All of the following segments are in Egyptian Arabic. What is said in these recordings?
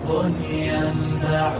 ينبع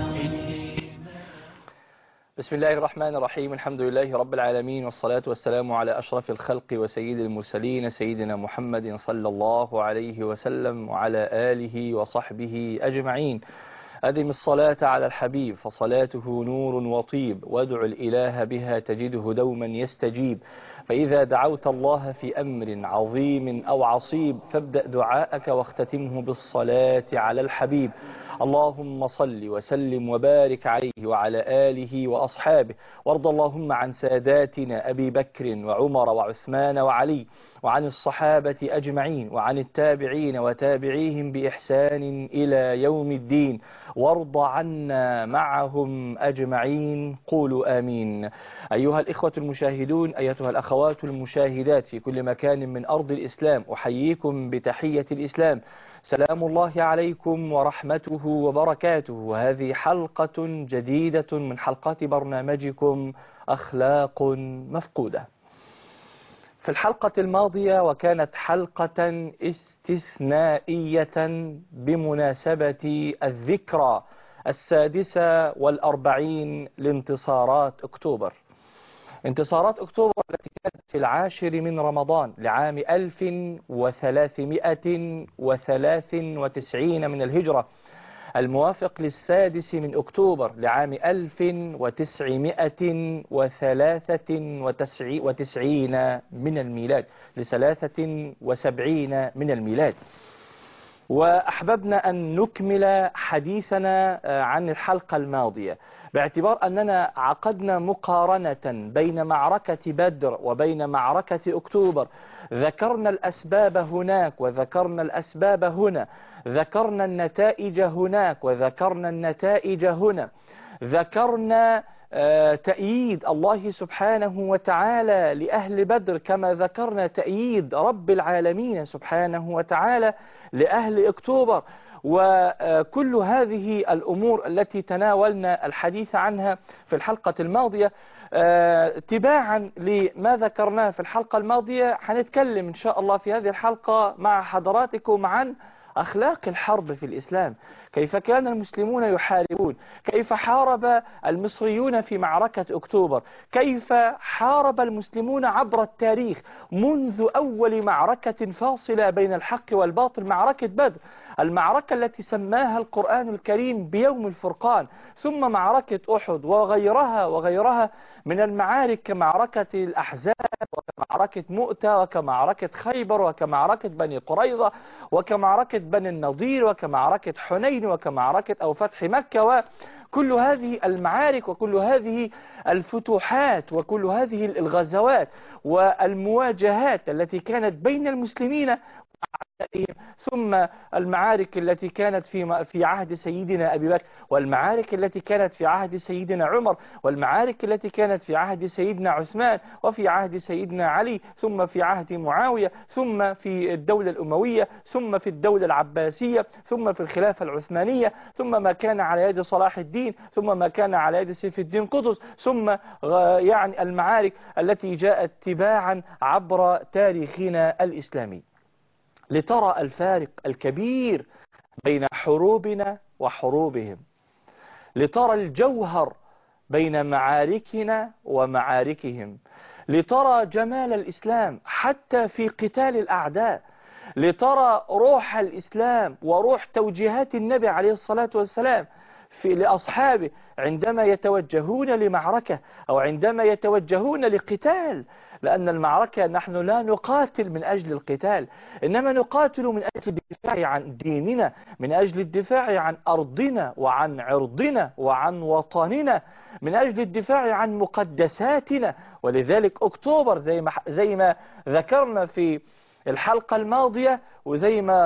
بسم الله الرحمن الرحيم الحمد لله رب العالمين والصلاة والسلام على أشرف الخلق وسيد المرسلين سيدنا محمد صلى الله عليه وسلم وعلى آله وصحبه أجمعين أدم الصلاة على الحبيب فصلاته نور وطيب وادع الإله بها تجده دوما يستجيب فإذا دعوت الله في أمر عظيم أو عصيب فابدأ دعاءك واختتمه بالصلاة على الحبيب اللهم صل وسلم وبارك عليه وعلى آله وأصحابه وارض اللهم عن ساداتنا أبي بكر وعمر وعثمان وعلي وعن الصحابة أجمعين وعن التابعين وتابعيهم بإحسان إلى يوم الدين وارض عنا معهم أجمعين قولوا آمين أيها الإخوة المشاهدون أيتها الأخوات المشاهدات في كل مكان من أرض الإسلام أحييكم بتحية الإسلام سلام الله عليكم ورحمته وبركاته وهذه حلقة جديدة من حلقات برنامجكم أخلاق مفقودة في الحلقة الماضية وكانت حلقة استثنائية بمناسبة الذكرى السادسة والأربعين لانتصارات أكتوبر انتصارات أكتوبر التي كانت في العاشر من رمضان لعام 1393 من الهجرة الموافق للسادس من أكتوبر لعام 1993 من الميلاد لثلاثة وسبعين من الميلاد وأحببنا أن نكمل حديثنا عن الحلقة الماضية باعتبار أننا عقدنا مقارنة بين معركة بدر وبين معركة أكتوبر ذكرنا الأسباب هناك وذكرنا الأسباب هنا ذكرنا النتائج هناك وذكرنا النتائج هنا ذكرنا تأييد الله سبحانه وتعالى لأهل بدر كما ذكرنا تأييد رب العالمين سبحانه وتعالى لأهل أكتوبر وكل هذه الأمور التي تناولنا الحديث عنها في الحلقة الماضية تباعا لما ذكرناه في الحلقة الماضية هنتكلم إن شاء الله في هذه الحلقة مع حضراتكم عن أخلاق الحرب في الإسلام كيف كان المسلمون يحاربون كيف حارب المصريون في معركة أكتوبر كيف حارب المسلمون عبر التاريخ منذ أول معركة فاصلة بين الحق والباطل معركة بدر المعركة التي سماها القرآن الكريم بيوم الفرقان ثم معركة أحد وغيرها وغيرها من المعارك كمعركة الأحزاب وكمعركة مؤتة وكمعركة خيبر وكمعركة بني قريظة وكمعركة بني النضير وكمعركة حنين وكمعركة أو فتح مكة وكل هذه المعارك وكل هذه الفتوحات وكل هذه الغزوات والمواجهات التي كانت بين المسلمين ثم المعارك التي كانت في في عهد سيدنا أبي بكر والمعارك التي كانت في عهد سيدنا عمر والمعارك التي كانت في عهد سيدنا عثمان وفي عهد سيدنا علي ثم في عهد معاوية ثم في الدولة الأموية ثم في الدولة العباسية ثم في الخلافة العثمانية ثم ما كان على يد صلاح الدين ثم ما كان على يد سيف الدين قطز ثم يعني المعارك التي جاءت تباعا عبر تاريخنا الإسلامي لترى الفارق الكبير بين حروبنا وحروبهم لترى الجوهر بين معاركنا ومعاركهم لترى جمال الإسلام حتى في قتال الأعداء لترى روح الإسلام وروح توجيهات النبي عليه الصلاة والسلام في لأصحابه عندما يتوجهون لمعركة أو عندما يتوجهون لقتال لأن المعركة نحن لا نقاتل من أجل القتال إنما نقاتل من أجل الدفاع عن ديننا من أجل الدفاع عن أرضنا وعن عرضنا وعن وطننا من أجل الدفاع عن مقدساتنا ولذلك أكتوبر زي ما, زي ما ذكرنا في الحلقة الماضية وزي ما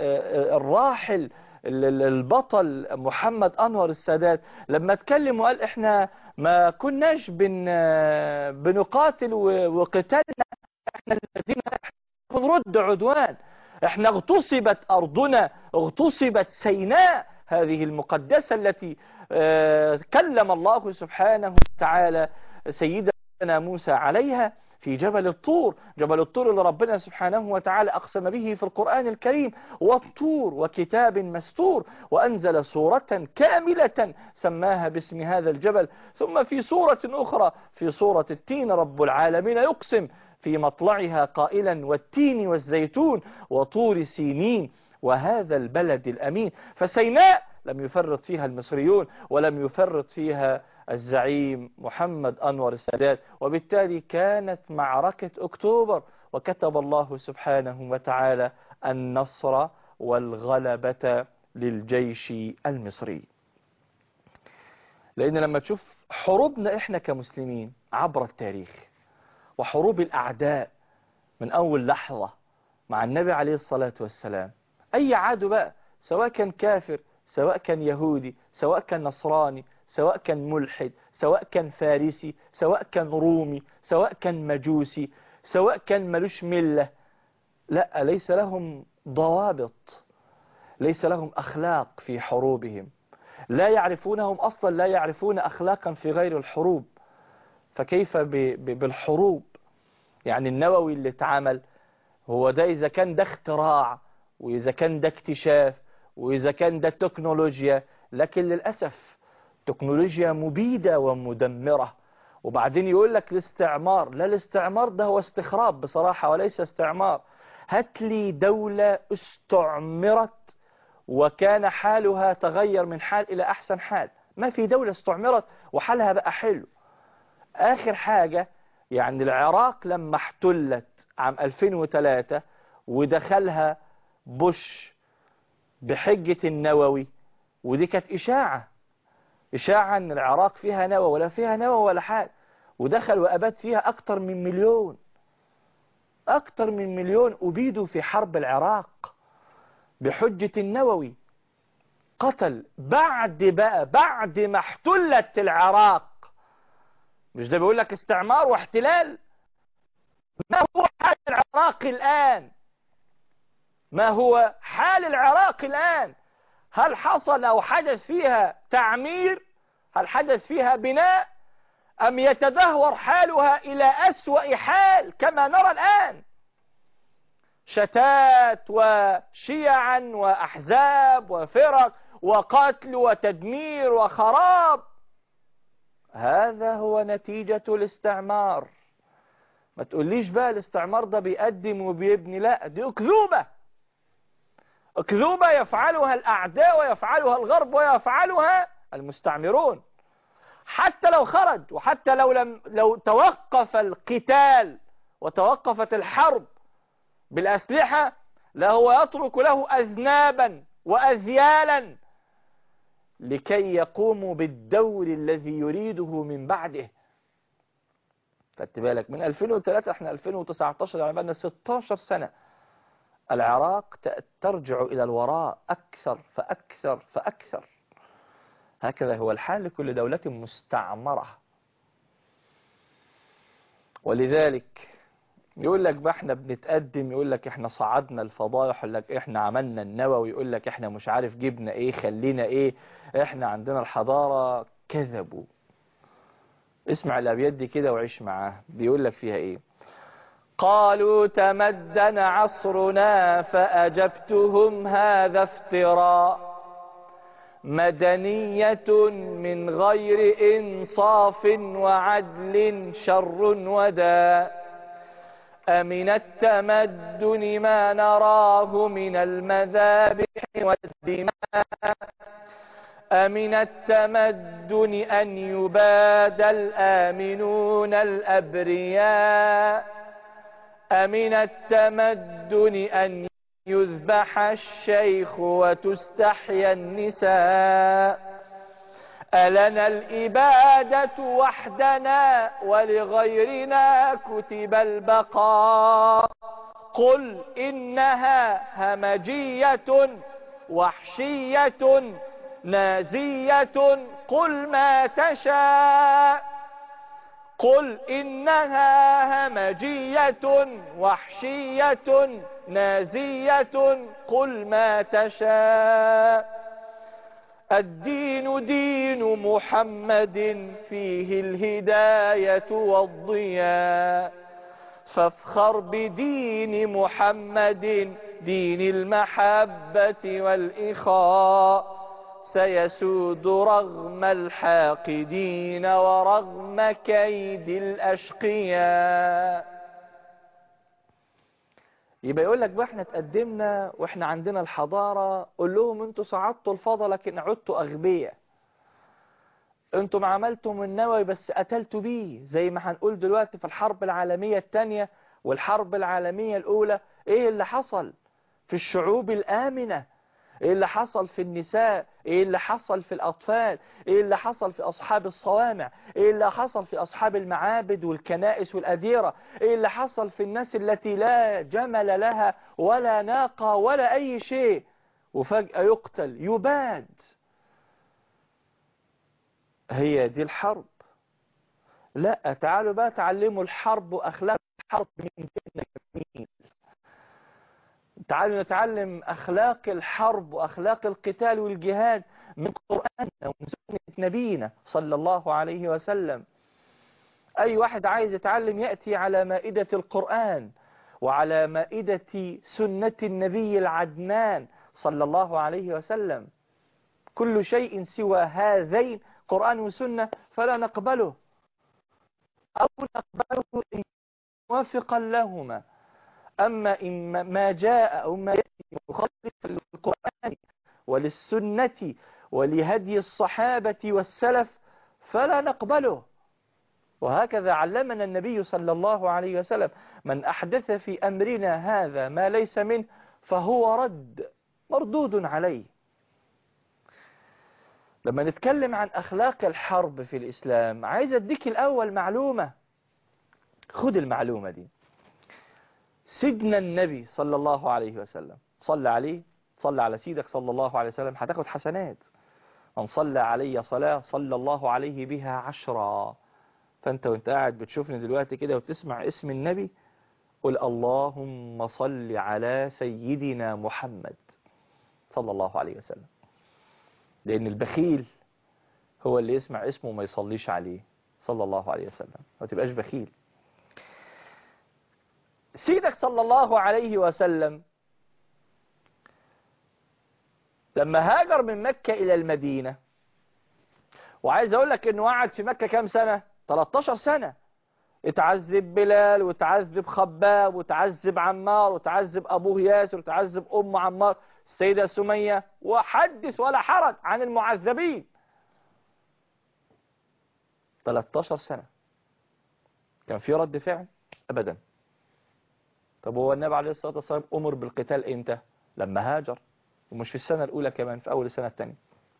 الراحل البطل محمد أنور السادات لما اتكلم وقال احنا ما كناش بن بنقاتل وقتالنا احنا الذين بنرد عدوان احنا اغتصبت أرضنا اغتصبت سيناء هذه المقدسة التي كلم الله سبحانه وتعالى سيدنا موسى عليها في في جبل الطور جبل الطور اللي ربنا سبحانه وتعالى أقسم به في القرآن الكريم والطور وكتاب مستور وأنزل سورة كاملة سماها باسم هذا الجبل ثم في سورة أخرى في سورة التين رب العالمين يقسم في مطلعها قائلا والتين والزيتون وطور سينين وهذا البلد الأمين فسيناء لم يفرط فيها المصريون ولم يفرط فيها الزعيم محمد أنور السادات وبالتالي كانت معركة أكتوبر وكتب الله سبحانه وتعالى النصر والغلبة للجيش المصري لأن لما تشوف حروبنا إحنا كمسلمين عبر التاريخ وحروب الأعداء من أول لحظة مع النبي عليه الصلاة والسلام أي عدو بقى سواء كان كافر سواء كان يهودي سواء كان نصراني سواء كان ملحد سواء كان فارسي سواء كان رومي سواء كان مجوسي سواء كان ملوش ملة لا ليس لهم ضوابط ليس لهم أخلاق في حروبهم لا يعرفونهم أصلا لا يعرفون أخلاقا في غير الحروب فكيف بالحروب يعني النووي اللي اتعمل هو ده إذا كان ده اختراع وإذا كان ده اكتشاف وإذا كان ده تكنولوجيا لكن للأسف تكنولوجيا مبيدة ومدمرة وبعدين يقول لك الاستعمار لا الاستعمار ده هو استخراب بصراحة وليس استعمار هات لي دولة استعمرت وكان حالها تغير من حال إلى أحسن حال ما في دولة استعمرت وحالها بقى حلو آخر حاجة يعني العراق لما احتلت عام 2003 ودخلها بوش بحجة النووي ودي كانت إشاعة إشاعة أن العراق فيها نووي ولا فيها نووي ولا حاجة ودخل وأباد فيها أكتر من مليون أكتر من مليون أبيدوا في حرب العراق بحجة النووي قتل بعد بقى بعد ما احتلت العراق مش ده بيقول لك استعمار واحتلال ما هو حال العراق الآن ما هو حال العراق الآن هل حصل أو حدث فيها تعمير هل حدث فيها بناء أم يتدهور حالها إلى أسوأ حال كما نرى الآن شتات وشيعا وأحزاب وفرق وقتل وتدمير وخراب هذا هو نتيجة الاستعمار ما تقوليش بقى الاستعمار ده بيقدم وبيبني لا دي أكذوبة أكذوبة يفعلها الأعداء ويفعلها الغرب ويفعلها المستعمرون حتى لو خرج وحتى لو لم لو توقف القتال وتوقفت الحرب بالأسلحة لهو يترك له أذنابا وأذيالا لكي يقوموا بالدور الذي يريده من بعده خدت بالك من 2003 احنا 2019 يعني بقى 16 سنة العراق ترجع إلى الوراء أكثر فأكثر فأكثر هكذا هو الحال لكل دولة مستعمرة ولذلك يقول لك بقى احنا بنتقدم يقول لك احنا صعدنا الفضائح يقول لك احنا عملنا النووي يقول لك احنا مش عارف جبنا ايه خلينا ايه احنا عندنا الحضارة كذبوا اسمع الابيات دي كده وعيش معاه بيقول لك فيها ايه قالوا تمدن عصرنا فأجبتهم هذا افتراء مدنية من غير إنصاف وعدل شر وداء أمن التمدن ما نراه من المذابح والدماء أمن التمدن أن يباد الآمنون الأبرياء أمن التمدن أن يذبح الشيخ وتستحيا النساء ألنا الإبادة وحدنا ولغيرنا كتب البقاء قل إنها همجية وحشية نازية قل ما تشاء قل إنها همجية وحشية نازية قل ما تشاء الدين دين محمد فيه الهداية والضياء فافخر بدين محمد دين المحبة والإخاء سيسود رغم الحاقدين ورغم كيد الأشقياء يبقى يقول لك بقى احنا تقدمنا واحنا عندنا الحضارة قول لهم انتوا صعدتوا الفضل لكن عدتوا أغبياء انتم عملتم النووي بس قتلتوا بيه زي ما هنقول دلوقتي في الحرب العالمية الثانية والحرب العالمية الأولى ايه اللي حصل في الشعوب الآمنة ايه اللي حصل في النساء ايه اللي حصل في الأطفال ايه اللي حصل في أصحاب الصوامع ايه اللي حصل في أصحاب المعابد والكنائس والأديرة ايه اللي حصل في الناس التي لا جمل لها ولا ناقة ولا أي شيء وفجأة يقتل يباد هي دي الحرب لا تعالوا بقى تعلموا الحرب وأخلاق الحرب من ديننا جميل تعالوا نتعلم أخلاق الحرب وأخلاق القتال والجهاد من قرآننا ومن سنة نبينا صلى الله عليه وسلم أي واحد عايز يتعلم يأتي على مائدة القرآن وعلى مائدة سنة النبي العدنان صلى الله عليه وسلم كل شيء سوى هذين قرآن وسنة فلا نقبله أو نقبله إن موافقا لهما أما إن ما جاء أو ما يأتي مخالفا للقرآن وللسنة ولهدي الصحابة والسلف فلا نقبله وهكذا علمنا النبي صلى الله عليه وسلم من أحدث في أمرنا هذا ما ليس منه فهو رد مردود عليه لما نتكلم عن أخلاق الحرب في الإسلام عايز أديك الأول معلومة خد المعلومة دي سجن النبي صلى الله عليه وسلم صلى عليه صلى على سيدك صلى الله عليه وسلم هتاخد حسنات من صلى علي صلاة صلى الله عليه بها عشرا فانت وانت قاعد بتشوفني دلوقتي كده وتسمع اسم النبي قل اللهم صل على سيدنا محمد صلى الله عليه وسلم لأن البخيل هو اللي يسمع اسمه وما يصليش عليه صلى الله عليه وسلم ما تبقاش بخيل سيدك صلى الله عليه وسلم لما هاجر من مكة إلى المدينة وعايز أقول لك إنه قعد في مكة كام سنة 13 سنة اتعذب بلال وتعذب خباب وتعذب عمار وتعذب أبوه ياسر وتعذب أم عمار السيدة سمية وحدث ولا حرج عن المعذبين 13 سنة كان في رد فعل أبدا طب هو النبي عليه الصلاة والسلام أمر بالقتال إمتى لما هاجر ومش في السنة الأولى كمان في أول السنة الثانية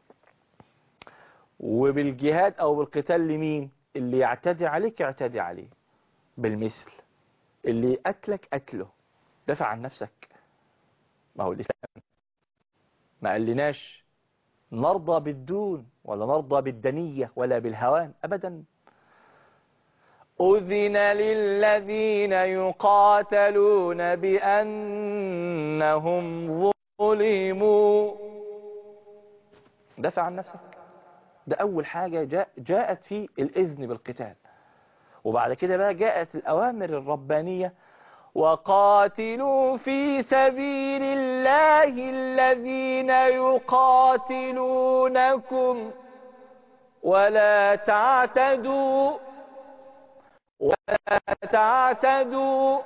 وبالجهاد أو بالقتال لمين اللي يعتدي عليك يعتدي عليه بالمثل اللي يقتلك قتله دافع عن نفسك ما هو الإسلام ما قالناش نرضى بالدون ولا نرضى بالدنية ولا بالهوان أبدا أذن للذين يقاتلون بأنهم ظلموا دافع عن نفسك ده أول حاجة جاء جاءت في الإذن بالقتال وبعد كده بقى جاءت الأوامر الربانية وقاتلوا في سبيل الله الذين يقاتلونكم ولا تعتدوا ولا تعتدوا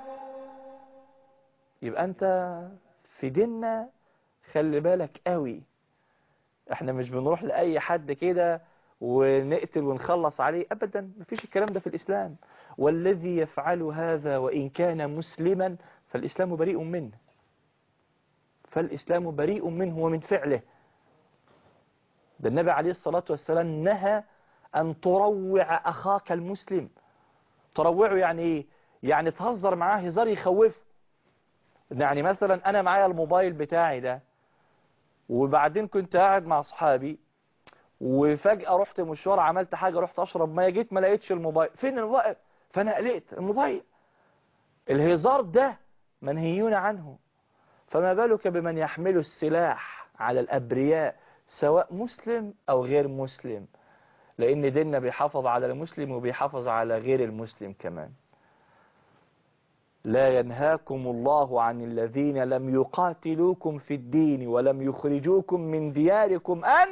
يبقى انت في ديننا خلي بالك قوي احنا مش بنروح لأي حد كده ونقتل ونخلص عليه ابدا مفيش الكلام ده في الاسلام والذي يفعل هذا وان كان مسلما فالاسلام بريء منه فالاسلام بريء منه ومن فعله ده النبي عليه الصلاة والسلام نهى ان تروع اخاك المسلم تروعه يعني ايه يعني تهزر معاه هزار يخوفه يعني مثلا انا معايا الموبايل بتاعي ده وبعدين كنت قاعد مع اصحابي وفجأة رحت مشوار عملت حاجة رحت اشرب ميه جيت ما لقيتش الموبايل فين الموبايل فانا قلقت الموبايل الهزار ده منهيون عنه فما بالك بمن يحمل السلاح على الابرياء سواء مسلم او غير مسلم لان ديننا بيحافظ على المسلم وبيحافظ على غير المسلم كمان لا ينهاكم الله عن الذين لم يقاتلوكم في الدين ولم يخرجوكم من دياركم أن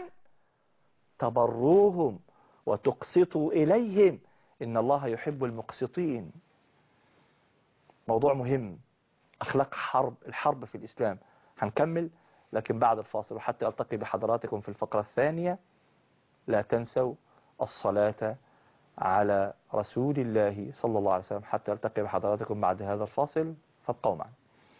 تبروهم وتقسطوا إليهم إن الله يحب المقسطين موضوع مهم أخلاق حرب الحرب في الإسلام هنكمل لكن بعد الفاصل وحتى ألتقي بحضراتكم في الفقرة الثانية لا تنسوا الصلاة على رسول الله صلى الله عليه وسلم حتى ألتقي بحضراتكم بعد هذا الفاصل فابقوا معنا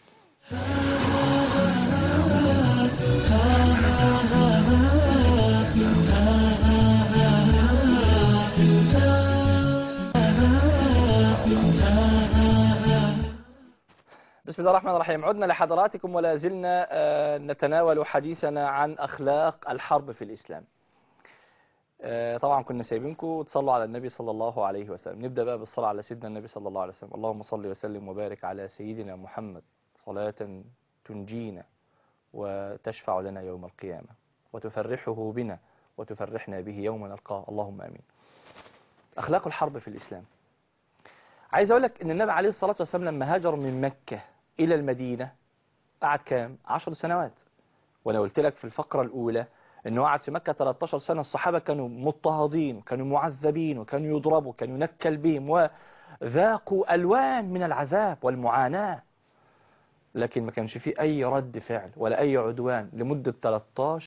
بسم الله الرحمن الرحيم عدنا لحضراتكم ولا زلنا آه، نتناول حديثنا عن أخلاق الحرب في الإسلام آه، طبعا كنا سايبينكم تصلوا على النبي صلى الله عليه وسلم نبدأ بقى بالصلاة على سيدنا النبي صلى الله عليه وسلم اللهم صل وسلم وبارك على سيدنا محمد صلاة تنجينا وتشفع لنا يوم القيامة وتفرحه بنا وتفرحنا به يوم نلقاه اللهم آمين أخلاق الحرب في الإسلام عايز أقول لك أن النبي عليه الصلاة والسلام لما هاجر من مكة إلى المدينة قعد كام؟ عشر سنوات وأنا قلت لك في الفقرة الأولى أنه قعد في مكة 13 سنة الصحابة كانوا مضطهدين وكانوا معذبين وكانوا يضربوا وكانوا ينكل بهم وذاقوا ألوان من العذاب والمعاناة لكن ما كانش فيه أي رد فعل ولا أي عدوان لمدة 13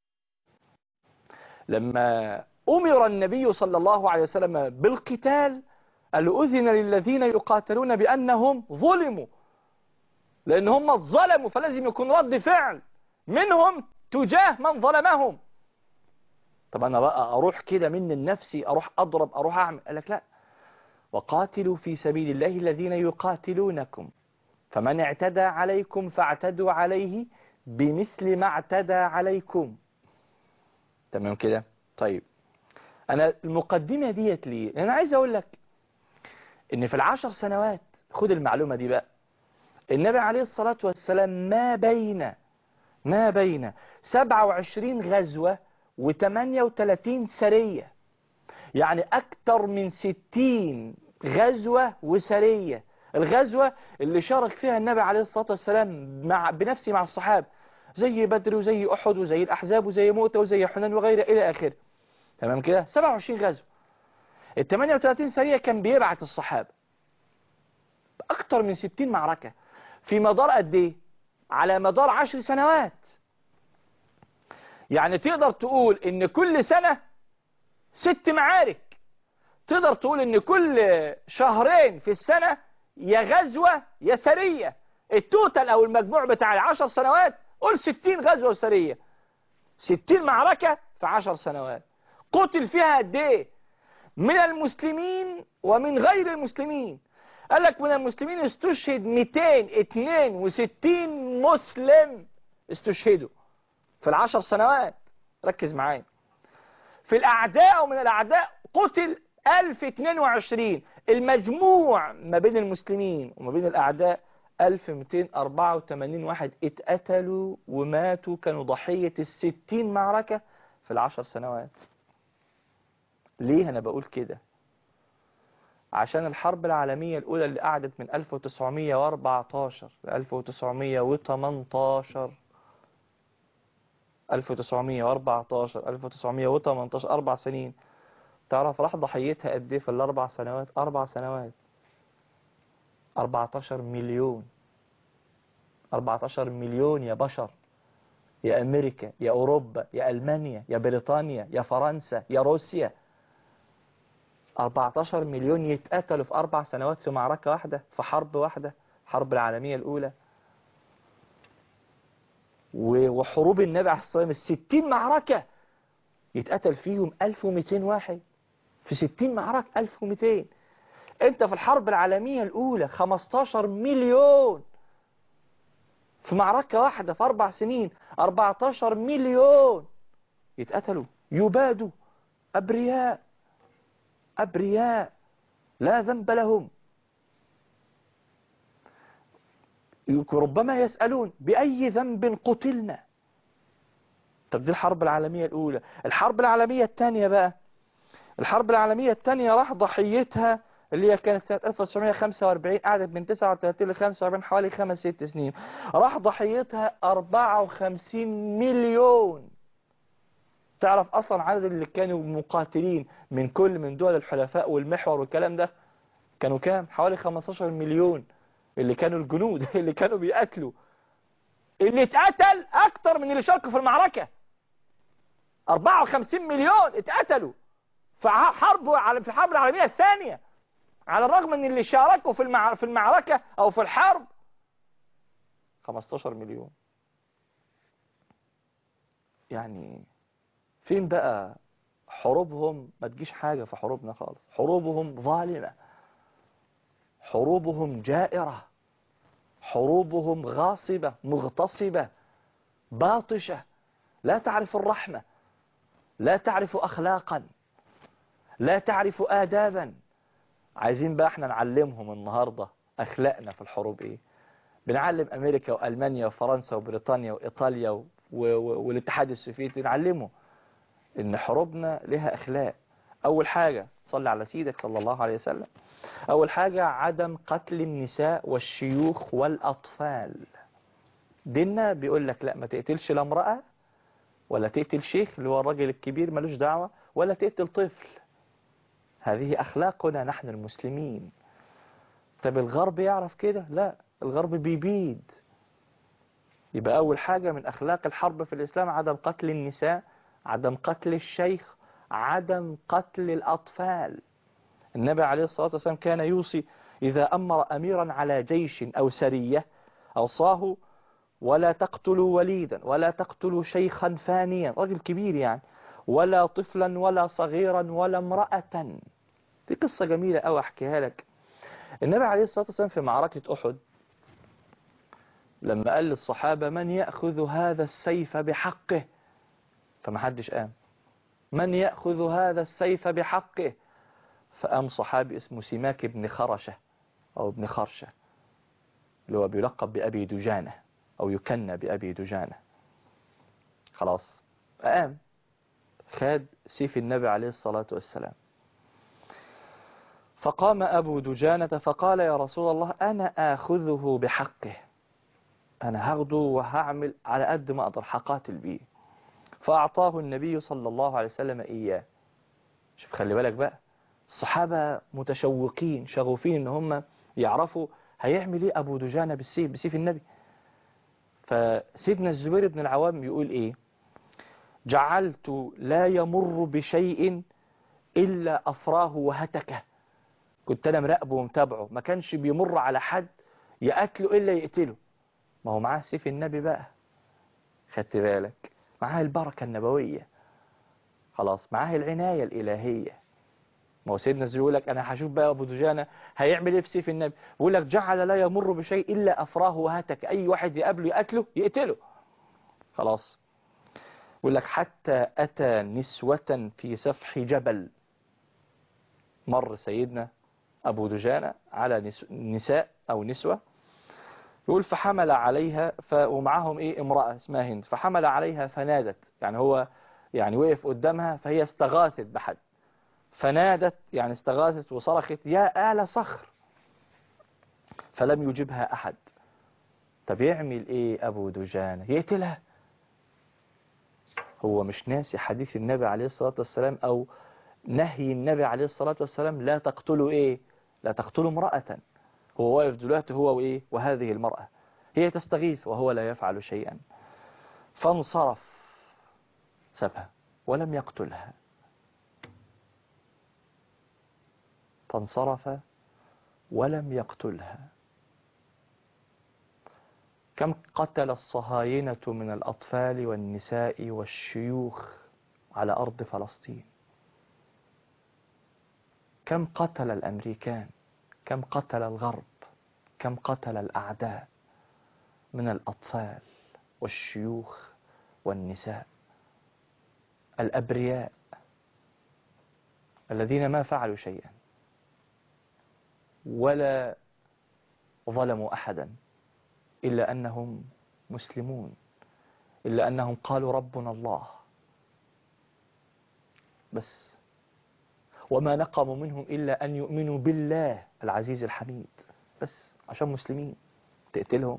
لما أمر النبي صلى الله عليه وسلم بالقتال قال أذن للذين يقاتلون بأنهم ظلموا لأن هم ظلموا فلازم يكون رد فعل منهم تجاه من ظلمهم طب أنا بقى أروح كده من النفس أروح أضرب أروح أعمل قال لك لا وقاتلوا في سبيل الله الذين يقاتلونكم فمن اعتدى عليكم فاعتدوا عليه بمثل ما اعتدى عليكم تمام كده طيب أنا المقدمة ديت ليه أنا عايز أقول لك إن في العشر سنوات خد المعلومة دي بقى النبي عليه الصلاة والسلام ما بين ما بين 27 غزوة و38 سرية يعني أكثر من 60 غزوة وسرية الغزوة اللي شارك فيها النبي عليه الصلاة والسلام مع بنفسه مع الصحابة زي بدر وزي أحد وزي الأحزاب وزي موتى وزي حنان وغيره إلى آخره تمام كده 27 غزوة ال 38 سرية كان بيبعت الصحابة أكثر من 60 معركة في مدار قد إيه على مدار عشر سنوات يعني تقدر تقول ان كل سنة ست معارك تقدر تقول ان كل شهرين في السنة يا غزوة يا سرية التوتال او المجموع بتاع العشر سنوات قول ستين غزوة وسرية ستين معركة في عشر سنوات قتل فيها قد ايه من المسلمين ومن غير المسلمين قال لك من المسلمين استشهد 262 مسلم استشهدوا في العشر سنوات ركز معايا في الأعداء ومن الأعداء قتل 1022 المجموع ما بين المسلمين وما بين الأعداء 1284 واحد اتقتلوا وماتوا كانوا ضحية الستين معركة في العشر سنوات ليه أنا بقول كده عشان الحرب العالمية الأولى اللي قعدت من 1914 ل 1918 1914 1918 أربع سنين تعرف راح ضحيتها قد ايه في الأربع سنوات أربع سنوات 14 مليون 14 مليون يا بشر يا أمريكا يا أوروبا يا ألمانيا يا بريطانيا يا فرنسا يا روسيا 14 مليون يتقتلوا في أربع سنوات في معركة واحدة في حرب واحدة الحرب العالمية الأولى وحروب النبي عليه الصلاة والسلام الستين معركة يتقتل فيهم 1200 واحد في 60 معركة 1200 انت في الحرب العالمية الأولى 15 مليون في معركة واحدة في أربع سنين 14 مليون يتقتلوا يبادوا أبرياء أبرياء لا ذنب لهم ربما يسألون بأي ذنب قتلنا طب دي الحرب العالمية الأولى الحرب العالمية الثانية بقى الحرب العالمية الثانية راح ضحيتها اللي هي كانت سنة 1945 قعدت من 39 ل 45 حوالي خمس ست سنين راح ضحيتها 54 مليون تعرف أصلا عدد اللي كانوا مقاتلين من كل من دول الحلفاء والمحور والكلام ده كانوا كام حوالي 15 مليون اللي كانوا الجنود اللي كانوا بيقتلوا اللي اتقتل اكتر من اللي شاركوا في المعركة 54 مليون اتقتلوا في حرب على في الحرب العالمية الثانية على الرغم من اللي شاركوا في المع... في المعركة او في الحرب 15 مليون يعني فين بقى حروبهم ما تجيش حاجة في حروبنا خالص حروبهم ظالمة حروبهم جائرة حروبهم غاصبة مغتصبة باطشة لا تعرف الرحمة لا تعرف أخلاقا لا تعرف آدابا عايزين بقى احنا نعلمهم النهاردة أخلاقنا في الحروب ايه بنعلم أمريكا وألمانيا وفرنسا وبريطانيا وإيطاليا و... و... والاتحاد السوفيتي نعلمه إن حروبنا لها أخلاق أول حاجة صلي على سيدك صلى الله عليه وسلم أول حاجة عدم قتل النساء والشيوخ والأطفال ديننا بيقول لك لا ما تقتلش لا امرأة ولا تقتل شيخ اللي هو الراجل الكبير ملوش دعوة ولا تقتل طفل هذه أخلاقنا نحن المسلمين طب الغرب يعرف كده لا الغرب بيبيد يبقى أول حاجة من أخلاق الحرب في الإسلام عدم قتل النساء عدم قتل الشيخ عدم قتل الأطفال النبي عليه الصلاة والسلام كان يوصي إذا أمر أميرا على جيش أو سرية أوصاه ولا تقتلوا وليدا ولا تقتلوا شيخا فانيا رجل كبير يعني ولا طفلا ولا صغيرا ولا امرأة دي قصة جميلة أو أحكيها لك النبي عليه الصلاة والسلام في معركة أحد لما قال للصحابة من يأخذ هذا السيف بحقه فما حدش قام من يأخذ هذا السيف بحقه فقام صحابي اسمه سماك بن خرشة أو ابن خرشة اللي هو بيلقب بأبي دجانة أو يكنى بأبي دجانة خلاص قام خد سيف النبي عليه الصلاة والسلام فقام أبو دجانة فقال يا رسول الله أنا آخذه بحقه أنا هاخده وهعمل على قد ما أقدر حقاتل بيه فأعطاه النبي صلى الله عليه وسلم إياه شوف خلي بالك بقى الصحابة متشوقين شغوفين ان هم يعرفوا هيعمل ايه ابو دجانة بالسيف بسيف النبي فسيدنا الزبير بن العوام يقول ايه جعلت لا يمر بشيء الا افراه وهتكه كنت انا مراقبه ومتابعه ما كانش بيمر على حد يقتله الا يقتله ما هو معاه سيف النبي بقى خدت بالك معاه البركة النبوية خلاص معاه العناية الإلهية ما هو سيدنا زي يقول لك انا هشوف بقى ابو دجانه هيعمل ايه في سيف النبي بيقول لك جعل لا يمر بشيء الا افراه وهتك اي واحد يقابله يقتله يقتله خلاص يقول لك حتى اتى نسوة في سفح جبل مر سيدنا ابو دجانه على نساء او نسوة يقول فحمل عليها ف... ومعهم ايه امرأة اسمها هند فحمل عليها فنادت يعني هو يعني وقف قدامها فهي استغاثت بحد فنادت يعني استغاثت وصرخت يا آل صخر فلم يجبها أحد طب يعمل ايه أبو دجانة يقتلها هو مش ناسي حديث النبي عليه الصلاة والسلام أو نهي النبي عليه الصلاة والسلام لا تقتلوا ايه لا تقتلوا امرأة هو واقف دلوقتي هو وايه وهذه المرأة هي تستغيث وهو لا يفعل شيئا فانصرف سابها ولم يقتلها فانصرف ولم يقتلها كم قتل الصهاينة من الأطفال والنساء والشيوخ على أرض فلسطين كم قتل الأمريكان كم قتل الغرب كم قتل الأعداء من الأطفال والشيوخ والنساء الأبرياء الذين ما فعلوا شيئا ولا ظلموا أحدا إلا أنهم مسلمون إلا أنهم قالوا ربنا الله بس وما نقموا منهم إلا أن يؤمنوا بالله العزيز الحميد بس عشان مسلمين تقتلهم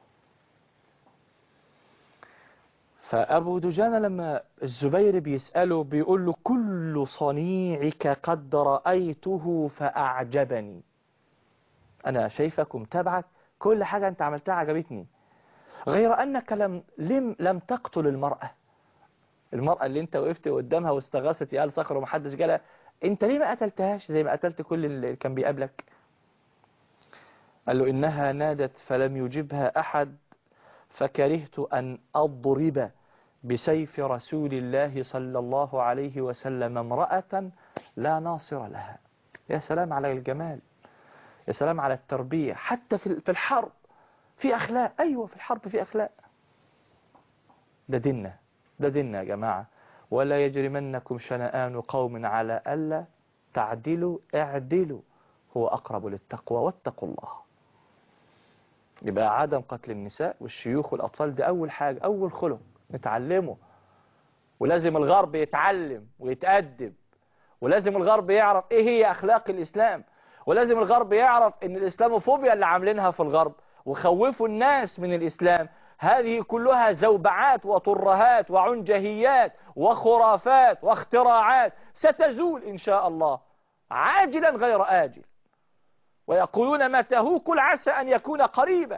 فأبو دجانة لما الزبير بيسأله بيقول له كل صنيعك قد رأيته فأعجبني أنا شايفك ومتابعك كل حاجة أنت عملتها عجبتني غير أنك لم, لم, لم تقتل المرأة المرأة اللي أنت وقفت قدامها واستغاثت يا آل صخر ومحدش جالها أنت ليه ما قتلتهاش زي ما قتلت كل اللي كان بيقابلك قال له إنها نادت فلم يجبها أحد فكرهت أن أضرب بسيف رسول الله صلى الله عليه وسلم امرأة لا ناصر لها يا سلام على الجمال يا سلام على التربية حتى في الحرب في أخلاق أيوة في الحرب في أخلاق ده ديننا ده ديننا يا جماعة ولا يجرمنكم شنآن قوم على ألا تعدلوا اعدلوا هو أقرب للتقوى واتقوا الله يبقى عدم قتل النساء والشيوخ والأطفال ده أول حاجة أول خلق نتعلمه ولازم الغرب يتعلم ويتأدب ولازم الغرب يعرف ايه هي اخلاق الاسلام ولازم الغرب يعرف ان الاسلاموفوبيا اللي عاملينها في الغرب وخوفوا الناس من الاسلام هذه كلها زوبعات وطرهات وعنجهيات وخرافات واختراعات ستزول ان شاء الله عاجلا غير آجل ويقولون متى هو كل عسى ان يكون قريبا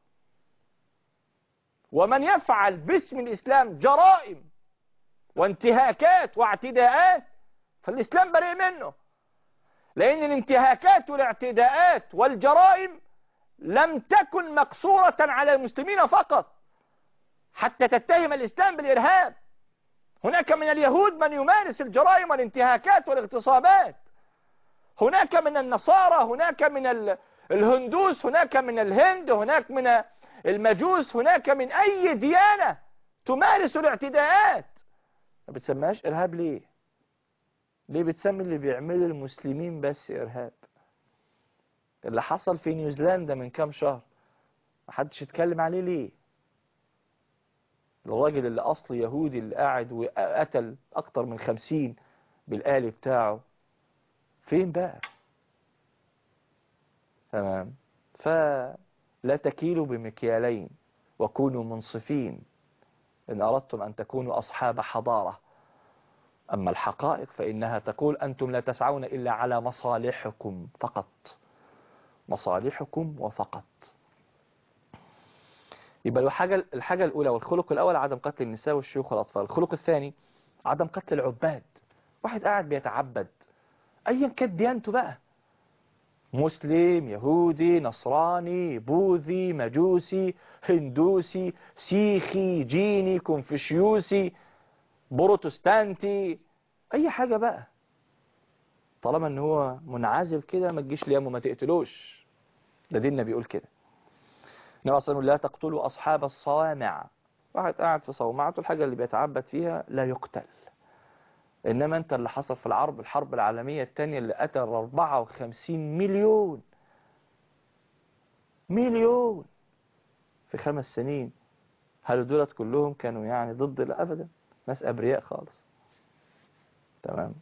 ومن يفعل باسم الإسلام جرائم وانتهاكات واعتداءات فالإسلام بريء منه لأن الانتهاكات والاعتداءات والجرائم لم تكن مقصورة على المسلمين فقط حتى تتهم الإسلام بالإرهاب هناك من اليهود من يمارس الجرائم والانتهاكات والاغتصابات هناك من النصارى هناك من الهندوس هناك من الهند هناك من المجوس هناك من أي ديانة تمارس الاعتداءات ما بتسميهاش إرهاب ليه ليه بتسمي اللي بيعمله المسلمين بس إرهاب اللي حصل في نيوزيلندا من كام شهر ما حدش يتكلم عليه ليه الراجل اللي أصله يهودي اللي قاعد وقتل أكتر من خمسين بالآلي بتاعه فين بقى تمام ف لا تكيلوا بمكيالين وكونوا منصفين إن أردتم أن تكونوا أصحاب حضارة أما الحقائق فإنها تقول أنتم لا تسعون إلا على مصالحكم فقط مصالحكم وفقط يبقى الحاجة, الحاجة الأولى والخلق الأول عدم قتل النساء والشيوخ والأطفال الخلق الثاني عدم قتل العباد واحد قاعد بيتعبد أيا كانت ديانته بقى مسلم يهودي نصراني بوذي مجوسي هندوسي سيخي جيني كونفوشيوسي بروتستانتي اي حاجة بقى طالما ان هو منعزل كده ما تجيش ليامه ما تقتلوش ده ديننا بيقول كده النبي صلى الله لا تقتلوا اصحاب الصوامع واحد قاعد في صومعته الحاجة اللي بيتعبد فيها لا يقتل إنما أنت اللي حصل في العرب الحرب العالمية الثانية اللي قتل 54 مليون مليون في خمس سنين هل دولت كلهم كانوا يعني ضد لا أبدا ناس أبرياء خالص تمام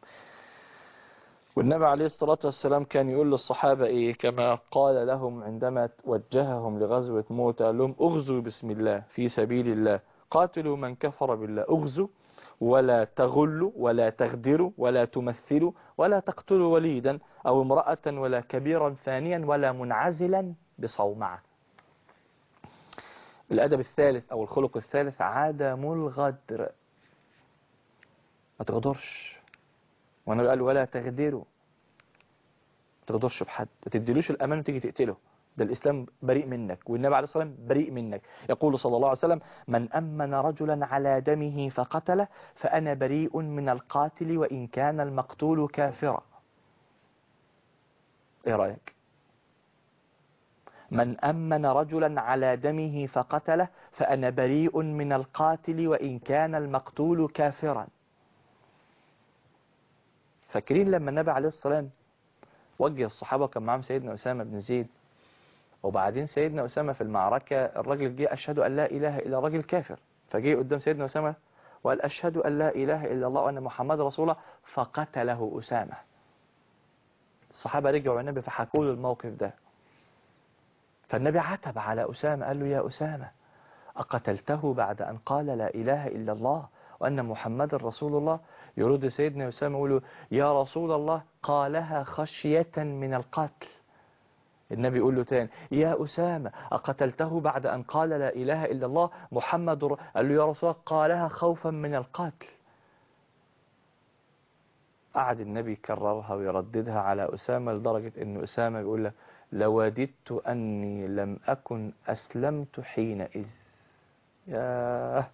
والنبي عليه الصلاة والسلام كان يقول للصحابة إيه كما قال لهم عندما وجههم لغزوة موتى قال لهم أغزوا بسم الله في سبيل الله قاتلوا من كفر بالله أغزوا ولا تغلوا ولا تغدروا ولا تمثلوا ولا تقتلوا وليدا أو امرأة ولا كبيرا ثانيا ولا منعزلا بصومعة الأدب الثالث أو الخلق الثالث عدم الغدر ما تغدرش وانا قال ولا تغدروا ما تغدرش بحد ما تديلوش الأمان وتيجي تقتله ده الإسلام بريء منك والنبي عليه الصلاة والسلام بريء منك يقول صلى الله عليه وسلم من أمن رجلا على دمه فقتله فأنا بريء من القاتل وإن كان المقتول كافرا إيه رأيك من أمن رجلا على دمه فقتله فأنا بريء من القاتل وإن كان المقتول كافرا فاكرين لما النبي عليه الصلاة والسلام وجه الصحابة كان معهم سيدنا أسامة بن زيد وبعدين سيدنا أسامة في المعركة الراجل جه أشهد أن لا إله إلا رجل كافر فجه قدام سيدنا أسامة وقال أشهد أن لا إله إلا الله وأن محمد رسول الله فقتله أسامة الصحابة رجعوا النبي فحكوا له الموقف ده فالنبي عتب على أسامة قال له يا أسامة أقتلته بعد أن قال لا إله إلا الله وأن محمد رسول الله يرد سيدنا أسامة يقول له يا رسول الله قالها خشية من القتل النبي يقول له تاني يا أسامة أقتلته بعد أن قال لا إله إلا الله محمد ر... قال له يا رسول الله قالها خوفا من القتل قعد النبي يكررها ويرددها على أسامة لدرجة أن أسامة بيقول له لوددت أني لم أكن أسلمت حينئذ ياه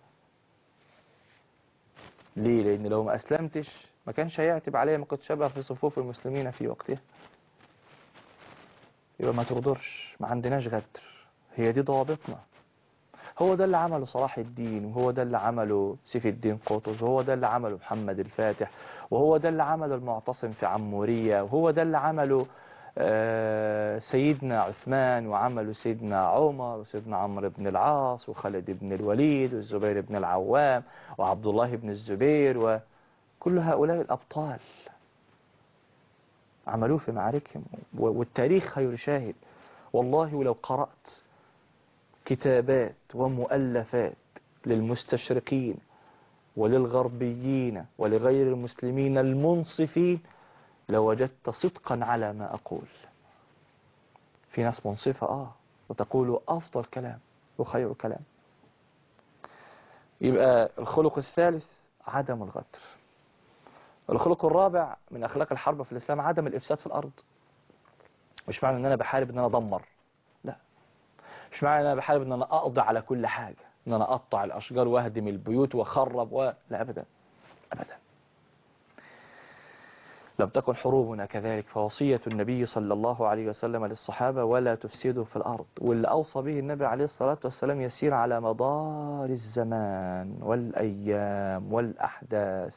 ليه لأن لو ما أسلمتش ما كانش هيعتب عليا ما كنتش أبقى في صفوف المسلمين في وقتها يبقى ما تغدرش ما عندناش غدر هي دي ضوابطنا هو ده اللي عمله صلاح الدين وهو ده اللي عمله سيف الدين قطز وهو ده اللي عمله محمد الفاتح وهو ده اللي عمله المعتصم في عمورية وهو ده اللي عمله آه، سيدنا عثمان وعمله سيدنا عمر وسيدنا عمرو بن العاص وخالد بن الوليد والزبير بن العوام وعبد الله بن الزبير وكل هؤلاء الأبطال عملوه في معاركهم و- والتاريخ خير شاهد والله ولو قرأت كتابات ومؤلفات للمستشرقين وللغربيين ولغير المسلمين المنصفين لوجدت صدقا على ما أقول في ناس منصفة آه وتقول أفضل كلام وخير كلام يبقى الخلق الثالث عدم الغدر الخلق الرابع من أخلاق الحرب في الإسلام عدم الإفساد في الأرض مش معنى أن أنا بحارب أن أنا أدمر لا مش معنى أن أنا بحارب أن أنا أقضي على كل حاجة أن أنا أقطع الأشجار وأهدم البيوت وأخرب و... لا أبدا أبدا لم تكن حروبنا كذلك فوصية النبي صلى الله عليه وسلم للصحابة ولا تفسدوا في الأرض واللي أوصى به النبي عليه الصلاة والسلام يسير على مدار الزمان والأيام والأحداث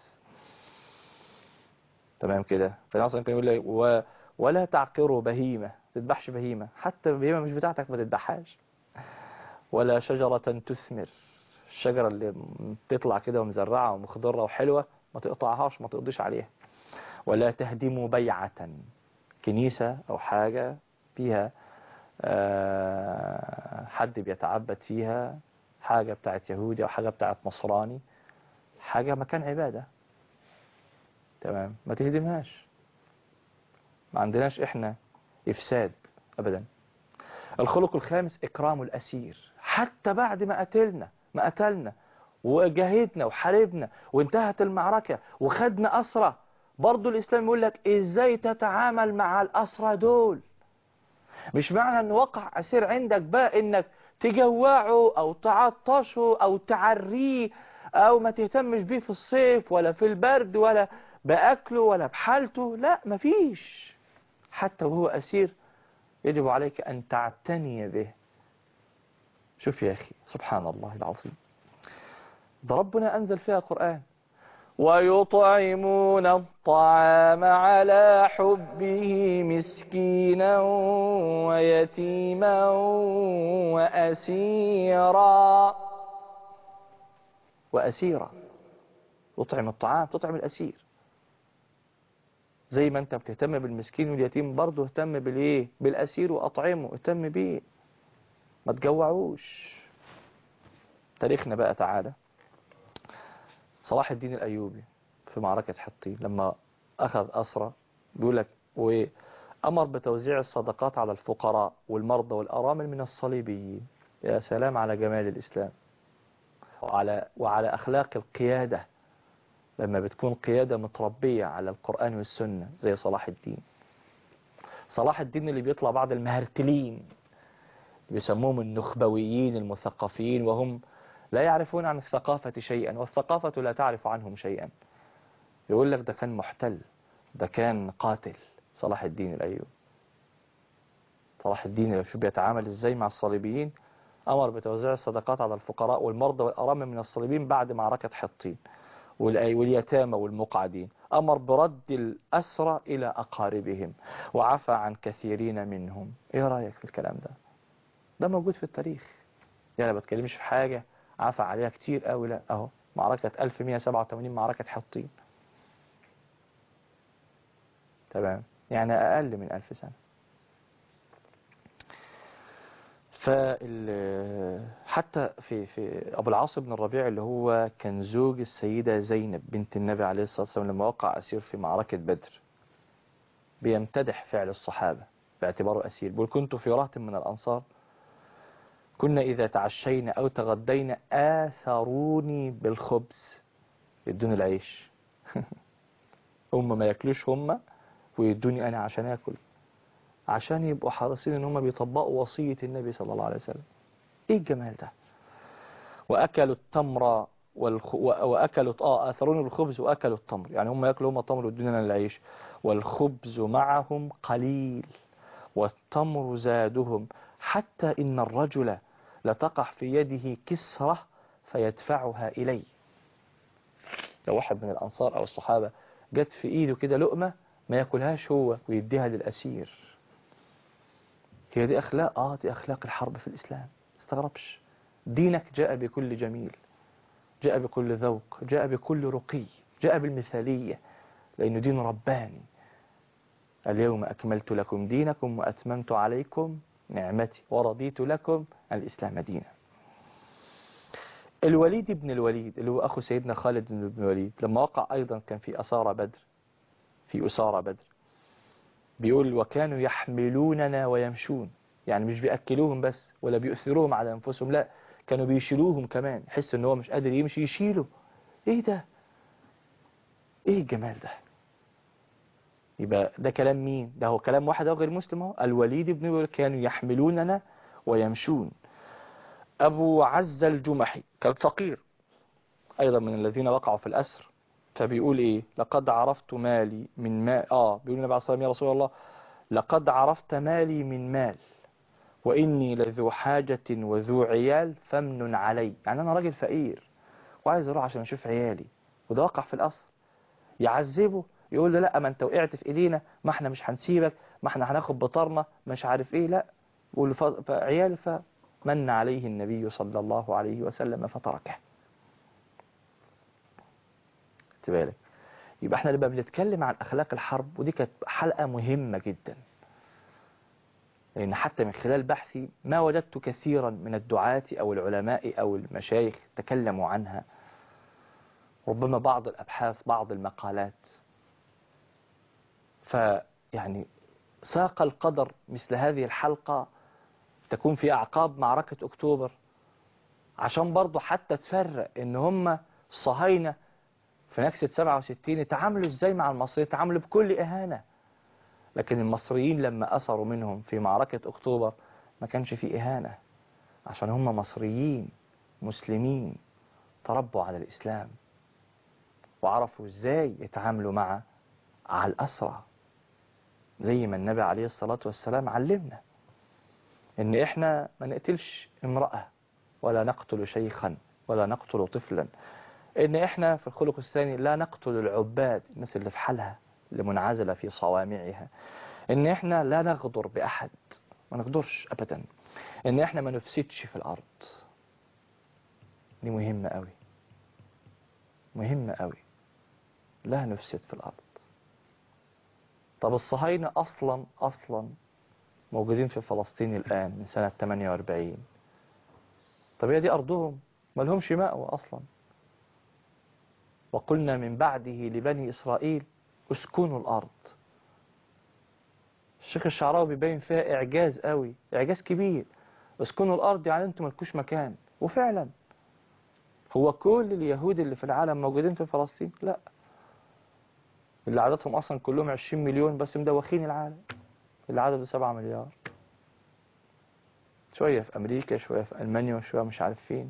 تمام كده فالنبي صلى كان يقول لي و... ولا تعقروا بهيمة تذبحش بهيمة حتى البهيمة مش بتاعتك ما تذبحهاش ولا شجرة تثمر الشجرة اللي بتطلع كده ومزرعة ومخضرة وحلوة ما تقطعهاش ما تقضيش عليها ولا تهدموا بيعة كنيسة أو حاجة فيها آه، حد بيتعبد فيها حاجة بتاعت يهودي أو حاجة بتاعت نصراني حاجة مكان عبادة تمام ما تهدمهاش ما عندناش إحنا إفساد أبدا الخلق الخامس إكرام الأسير حتى بعد ما قتلنا ما قتلنا وجاهدنا وحاربنا وانتهت المعركة وخدنا أسرة برضو الإسلام يقول لك إزاي تتعامل مع الأسرة دول مش معنى أن وقع أسير عندك بقى إنك تجوعه أو تعطشه أو تعريه أو ما تهتمش بيه في الصيف ولا في البرد ولا بأكله ولا بحالته لا مفيش حتى وهو أسير يجب عليك أن تعتني به شوف يا أخي سبحان الله العظيم ده ربنا أنزل فيها قرآن ويطعمون الطعام على حبه مسكينا ويتيما وأسيرا وأسيرا تطعم الطعام تطعم الأسير زي ما انت بتهتم بالمسكين واليتيم برضه اهتم بالايه بالأسير وأطعمه اهتم بيه ما تجوعوش تاريخنا بقى تعالى صلاح الدين الأيوبي في معركة حطين لما أخذ أسرى بيقول لك وأمر بتوزيع الصدقات على الفقراء والمرضى والأرامل من الصليبيين يا سلام على جمال الإسلام وعلى, وعلى أخلاق القيادة لما بتكون قيادة متربية على القرآن والسنة زي صلاح الدين صلاح الدين اللي بيطلع بعض المهرتلين بيسموهم النخبويين المثقفين وهم لا يعرفون عن الثقافة شيئا والثقافة لا تعرف عنهم شيئا يقول لك ده كان محتل ده كان قاتل صلاح الدين الأيوب صلاح الدين اللي شو بيتعامل ازاي مع الصليبيين أمر بتوزيع الصدقات على الفقراء والمرضى والأرامل من الصليبيين بعد معركة حطين واليتامى والمقعدين أمر برد الأسرى إلى أقاربهم وعفى عن كثيرين منهم إيه رأيك في الكلام ده ده موجود في التاريخ يعني ما بتكلمش في حاجة عفى عليها كتير قوي لا اهو معركة 1187 معركة حطين تمام يعني أقل من ألف سنة فال حتى في في أبو العاص بن الربيع اللي هو كان زوج السيدة زينب بنت النبي عليه الصلاة والسلام لما وقع أسير في معركة بدر بيمتدح فعل الصحابة باعتباره أسير بيقول كنت في رهط من الأنصار كنا إذا تعشينا أو تغدينا آثروني بالخبز يدوني العيش هم ما ياكلوش هم ويدوني أنا عشان أكل عشان يبقوا حريصين ان هم بيطبقوا وصية النبي صلى الله عليه وسلم ايه الجمال ده واكلوا التمر والخ... واكلوا اه اثرون الخبز واكلوا التمر يعني هم ياكلوا هم التمر ويدوننا العيش والخبز معهم قليل والتمر زادهم حتى ان الرجل لتقع في يده كسرة فيدفعها إليه لو واحد من الأنصار أو الصحابة جت في إيده كده لقمة ما ياكلهاش هو ويديها للأسير هي دي أخلاق آه دي أخلاق الحرب في الإسلام استغربش دينك جاء بكل جميل جاء بكل ذوق جاء بكل رقي جاء بالمثالية لأنه دين رباني اليوم أكملت لكم دينكم وأتممت عليكم نعمتي ورضيت لكم الإسلام دينا الوليد بن الوليد اللي هو أخو سيدنا خالد بن الوليد لما وقع أيضا كان في أسارة بدر في أسارة بدر بيقول وكانوا يحملوننا ويمشون يعني مش بيأكلوهم بس ولا بيؤثروهم على أنفسهم لا كانوا بيشيلوهم كمان حس ان هو مش قادر يمشي يشيله ايه ده ايه الجمال ده يبقى ده كلام مين ده هو كلام واحد غير مسلم اهو الوليد بن الوليد كانوا يحملوننا ويمشون ابو عز الجمحي كان فقير ايضا من الذين وقعوا في الاسر فبيقول ايه لقد عرفت مالي من مال اه بيقول النبي عليه الصلاه والسلام يا رسول الله لقد عرفت مالي من مال وإني لذو حاجة وذو عيال فمن علي يعني أنا راجل فقير وعايز أروح عشان أشوف عيالي وده وقع في الأصل يعذبه يقول له لا ما أنت وقعت في إيدينا ما احنا مش هنسيبك ما احنا هناخد بطارنا مش عارف إيه لا يقول له فعيال فمن عليه النبي صلى الله عليه وسلم فتركه بالك يبقى احنا لما بنتكلم عن أخلاق الحرب ودي كانت حلقة مهمة جدا لأن حتى من خلال بحثي ما وجدت كثيرا من الدعاة أو العلماء أو المشايخ تكلموا عنها ربما بعض الأبحاث بعض المقالات فيعني ساق القدر مثل هذه الحلقة تكون في أعقاب معركة أكتوبر عشان برضو حتى تفرق إن هم الصهاينة في نكسة 67 اتعاملوا ازاي مع المصريين اتعاملوا بكل إهانة لكن المصريين لما أسروا منهم في معركة أكتوبر ما كانش في إهانة عشان هم مصريين مسلمين تربوا على الإسلام وعرفوا إزاي يتعاملوا مع على الأسرى زي ما النبي عليه الصلاة والسلام علمنا إن إحنا ما نقتلش امرأة ولا نقتل شيخا ولا نقتل طفلا إن إحنا في الخلق الثاني لا نقتل العباد الناس اللي في حالها اللي منعزلة في صوامعها ان احنا لا نغدر باحد ما نغدرش ابدا ان احنا ما نفسدش في الارض دي مهمة قوي مهمة قوي لا نفسد في الارض طب الصهاينة اصلا اصلا موجودين في فلسطين الان من سنة 48 طب هي دي ارضهم ما لهمش مأوى اصلا وقلنا من بعده لبني اسرائيل اسكنوا الارض الشيخ الشعراوي بيبين فيها إعجاز قوي إعجاز كبير اسكنوا الأرض يعني أنتم ملكوش مكان وفعلا هو كل اليهود اللي في العالم موجودين في فلسطين لا اللي عددهم أصلا كلهم 20 مليون بس مدوخين العالم اللي عدده 7 مليار شوية في أمريكا شوية في ألمانيا وشوية مش عارف فين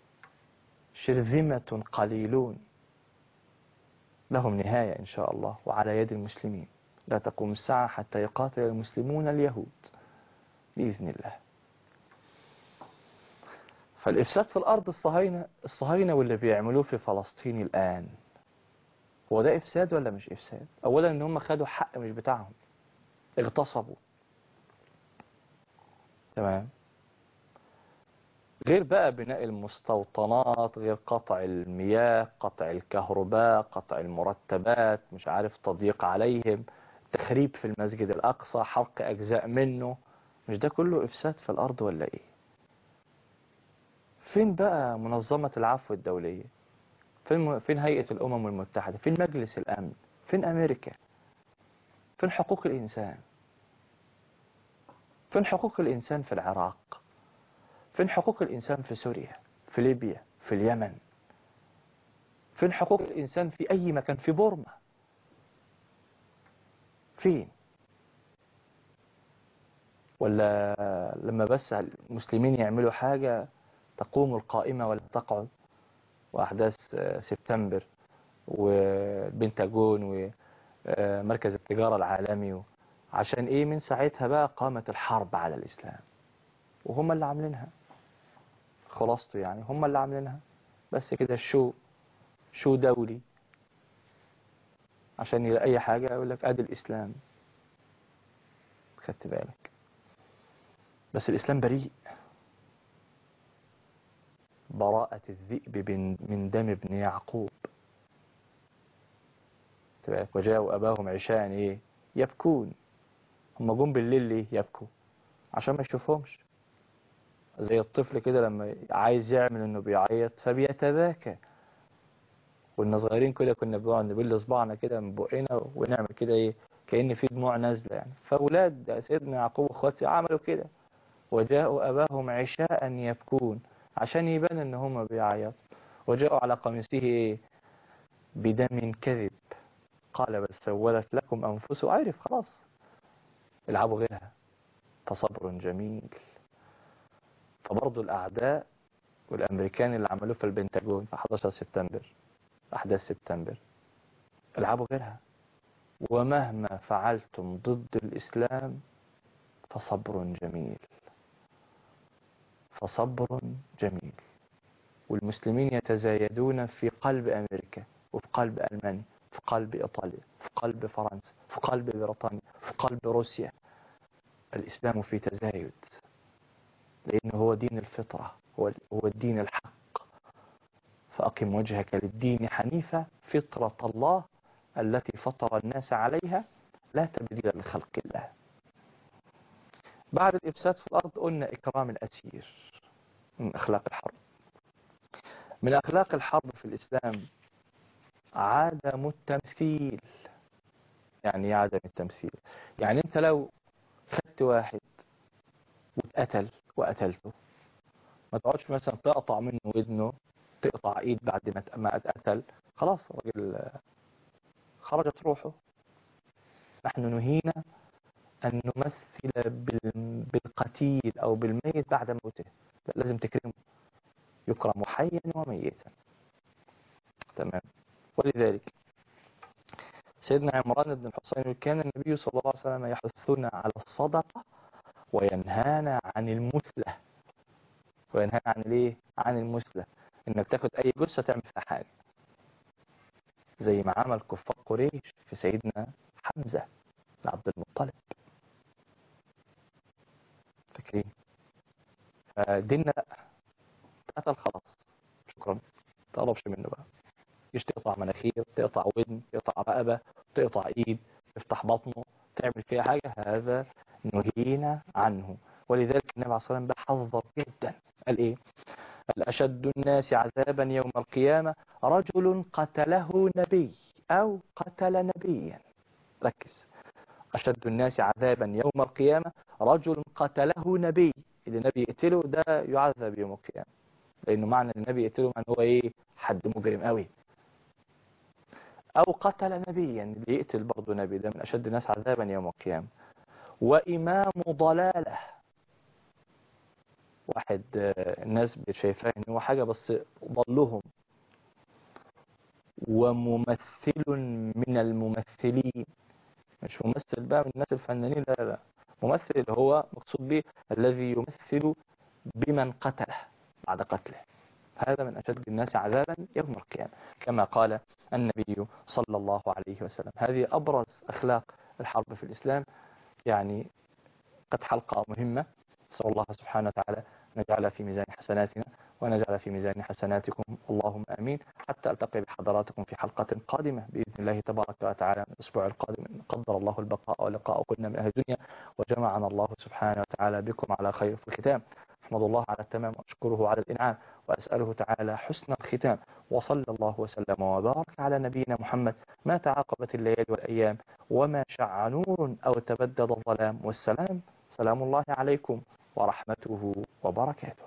شرذمة قليلون لهم نهاية إن شاء الله وعلى يد المسلمين لا تقوم الساعة حتى يقاتل المسلمون اليهود بإذن الله فالإفساد في الأرض الصهاينة الصهاينة واللي بيعملوه في فلسطين الآن هو ده إفساد ولا مش إفساد أولا إن هم خدوا حق مش بتاعهم اغتصبوا تمام غير بقى بناء المستوطنات غير قطع المياه قطع الكهرباء قطع المرتبات مش عارف تضييق عليهم تخريب في المسجد الأقصى حرق أجزاء منه مش ده كله إفساد في الأرض ولا إيه فين بقى منظمة العفو الدولية فين, فين هيئة الأمم المتحدة فين مجلس الأمن فين أمريكا فين حقوق الإنسان فين حقوق الإنسان في العراق فين حقوق الإنسان في سوريا في ليبيا في اليمن فين حقوق الإنسان في أي مكان في بورما فين ولا لما بس المسلمين يعملوا حاجة تقوم القائمة ولا تقعد وأحداث سبتمبر والبنتاجون ومركز التجارة العالمي عشان إيه من ساعتها بقى قامت الحرب على الإسلام وهم اللي عاملينها خلاصته يعني هم اللي عاملينها بس كده شو شو دولي عشان يلاقي أي حاجة يقول لك أدي الإسلام خدت بالك بس الإسلام بريء براءة الذئب من دم ابن يعقوب تبقى وجاءوا أباهم عشاء إيه يبكون هم جم بالليل ليه يبكوا عشان ما يشوفهمش زي الطفل كده لما عايز يعمل انه بيعيط فبيتباكى كنا صغيرين كده كنا بنقعد نبل صباعنا كده من بقنا ونعمل كده ايه كأن في دموع نازله يعني فاولاد سيدنا يعقوب واخواتي عملوا كده وجاءوا اباهم عشاء يبكون عشان يبان ان هم بيعيطوا وجاءوا على قميصه ايه بدم كذب قال بل سولت لكم انفسه عرف خلاص العبوا غيرها فصبر جميل فبرضه الأعداء والأمريكان اللي عملوه في البنتاجون في 11 سبتمبر أحداث سبتمبر العبوا غيرها ومهما فعلتم ضد الإسلام فصبر جميل فصبر جميل والمسلمين يتزايدون في قلب أمريكا وفي قلب ألمانيا في قلب إيطاليا في قلب فرنسا في قلب بريطانيا في قلب روسيا الإسلام في تزايد لأنه هو دين الفطرة هو هو الدين الحق فأقم وجهك للدين حنيفة فطرة الله التي فطر الناس عليها لا تبديل لخلق الله بعد الإفساد في الأرض قلنا إكرام الأسير من أخلاق الحرب من أخلاق الحرب في الإسلام عدم التمثيل يعني عدم التمثيل يعني أنت لو خدت واحد واتقتل وقتلته ما تقعدش مثلا تقطع منه ودنه تقطع ايد بعد ما اتقتل خلاص الراجل خرجت روحه نحن نهينا أن نمثل بالقتيل أو بالميت بعد موته لازم تكرمه يكرم حيا وميتا تمام ولذلك سيدنا عمران بن الحصين كان النبي صلى الله عليه وسلم يحثنا على الصدقة وينهانا عن المثلة وينهانا عن الايه عن المثلة انك تاخد اي جثة تعمل فيها حاجة زي ما عمل كفار قريش في سيدنا حمزة بن عبد المطلب فاكرين فديننا لا اتقتل خلاص شكرا تقربش منه بقى مش تقطع مناخير تقطع ودن تقطع رقبة تقطع ايد تفتح بطنه تعمل فيها حاجة هذا نهينا عنه ولذلك النبي عليه الصلاة والسلام حذر جدا قال ايه الأشد الناس عذابا يوم القيامة رجل قتله نبي أو قتل نبيا ركز أشد الناس عذابا يوم القيامة رجل قتله نبي اللي النبي يقتله ده يعذب يوم القيامة لأنه معنى النبي يقتله من هو إيه حد مجرم قوي أو قتل نبيا اللي يقتل برضه نبي ده من أشد الناس عذابا يوم القيامة وإمام ضلالة واحد الناس شايفاه ان هو حاجة بس ضلهم وممثل من الممثلين مش ممثل بقى من الناس الفنانين لا لا ممثل اللي هو مقصود به الذي يمثل بمن قتله بعد قتله هذا من أشد الناس عذابا يوم القيامة كما قال النبي صلى الله عليه وسلم هذه أبرز أخلاق الحرب في الإسلام يعني قد حلقة مهمة نسأل الله سبحانه وتعالى نجعل في ميزان حسناتنا ونجعل في ميزان حسناتكم اللهم امين حتى التقي بحضراتكم في حلقه قادمه باذن الله تبارك وتعالى الاسبوع القادم ان قدر الله البقاء ولقاء كنا من اهل الدنيا وجمعنا الله سبحانه وتعالى بكم على خير في الختام احمد الله على التمام واشكره على الانعام واساله تعالى حسن الختام وصلى الله وسلم وبارك على نبينا محمد ما تعاقبت الليالي والايام وما شع نور او تبدد الظلام والسلام سلام الله عليكم ورحمته وبركاته